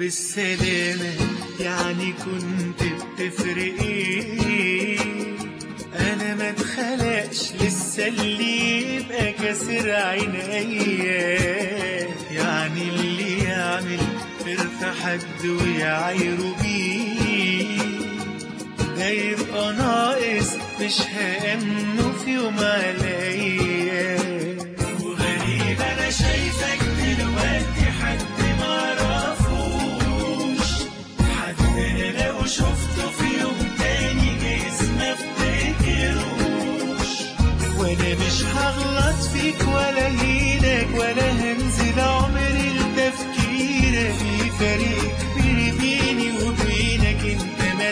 بالسلامة يعني كنت بتفرق ايه انا ما اتخلقش لسه اللي يبقى كسر عينيا يعني اللي يعمل في حد ويعايره بيه ده يبقى ناقص مش هأمنه في يوم عليا وغريب انا شايفك دلوقتي حد معرفوش حد انا لو شفته في يوم تاني جايز ما افتكروش وانا مش هغلط فيك ولا هينك ولا هنزل عمري لتفكيرك في فريق كبير بيني وبينك انت ما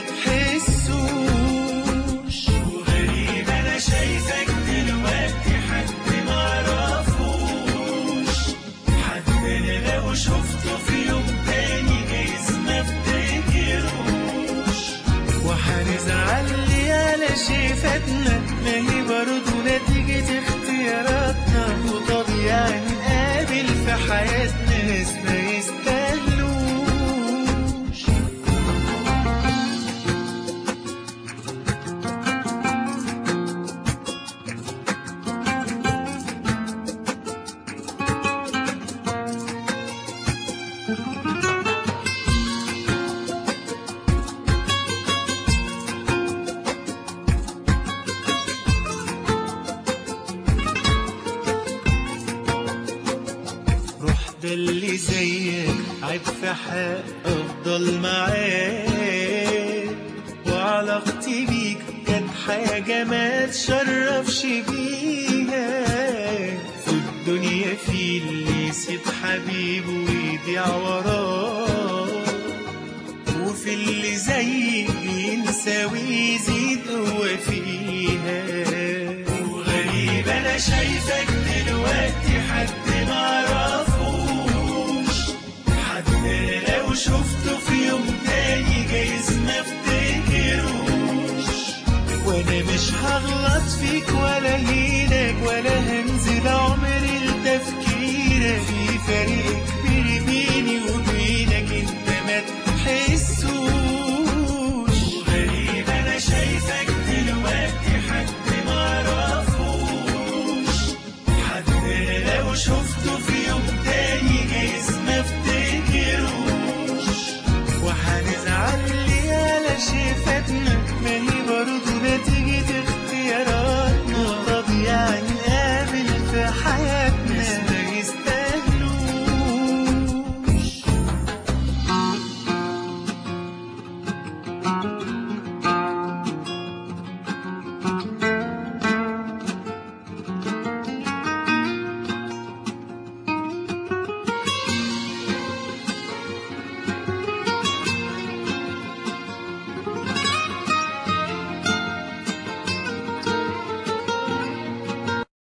تحسوش وغريب انا شايفك دلوقتي حد معرفوش حد انا لو شفته في يوم تاني جايز ما افتكروش وهنزعل لي على شي فاتنا ما هي برضه نتيجة اختياراتنا وطبيعي نقابل في حياتنا ناس ما يستاهلوش روح ده اللي زيك عيب في حق افضل معاك وعلاقتي بيك كانت حاجة ما تشرفش بيها في الدنيا في اللي يسيب حبيبه ويضيع وراه وفي اللي زيك ينسى ويزيد هو فيها وغريب انا شايفك دلوقتي حد معرفوش حد أنا لو شفته في يوم تاني جايز ما افتكروش وانا مش هغلط فيك